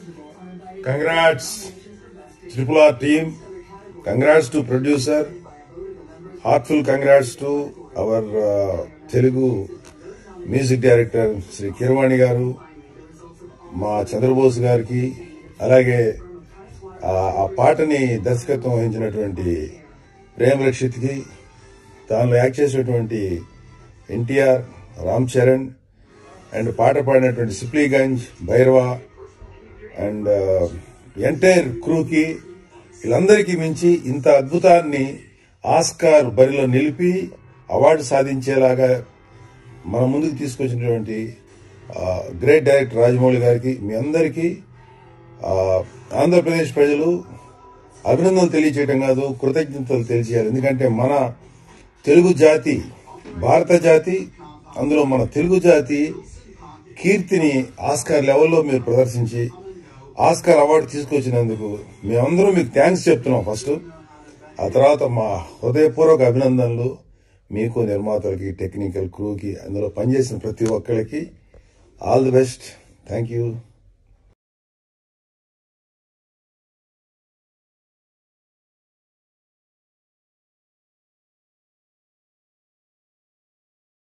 Congrats, Triple R team. Congrats to producer. Heartful congrats to our uh, Telugu music director Shri Keeravani garu మా చంద్రబోస్ గారికి అలాగే ఆ- ఆ పాటని దర్శకత్వం వహించినటువంటి ప్రేమ్ రక్షిత్కి దానిలో యాక్ట్ చేసినటువంటి ఎన్టీఆర్ రామ్ చరణ్ అండ్ పాట పాడినటువంటి సిప్లీగంజ్ భైరవ అండ్ ఎంటైర్ క్రూకి వీళ్ళందరికీ మించి ఇంత అద్భుతాన్ని ఆస్కార్ బరిలో నిలిపి అవార్డు సాధించేలాగా మన ముందుకు తీసుకొచ్చినటువంటి గ్రేట్ డైరెక్టర్ రాజమౌళి గారికి మీ అందరికీ ఆ, ఆంధ్రప్రదేశ్ ప్రజలు అభినందనలు తెలియచేయటం కాదు కృతజ్ఞతలు తెలియజేయాలి ఎందుకంటే మన తెలుగు జాతి భారత జాతి అందులో మన తెలుగు జాతి కీర్తిని ఆస్కార్ లెవెల్లో మీరు ప్రదర్శించి ఆస్కార్ అవార్డు తీసుకొచ్చినందుకు మేమందరం మీకు థ్యాంక్స్ చెప్తున్నాం ఫస్ట్ ఆ తర్వాత మా హృదయపూర్వక అభినందనలు మీకు నిర్మాతలకి టెక్నికల్ క్రూకి అందులో పనిచేసిన ప్రతి ఒక్కరికి all the best thank you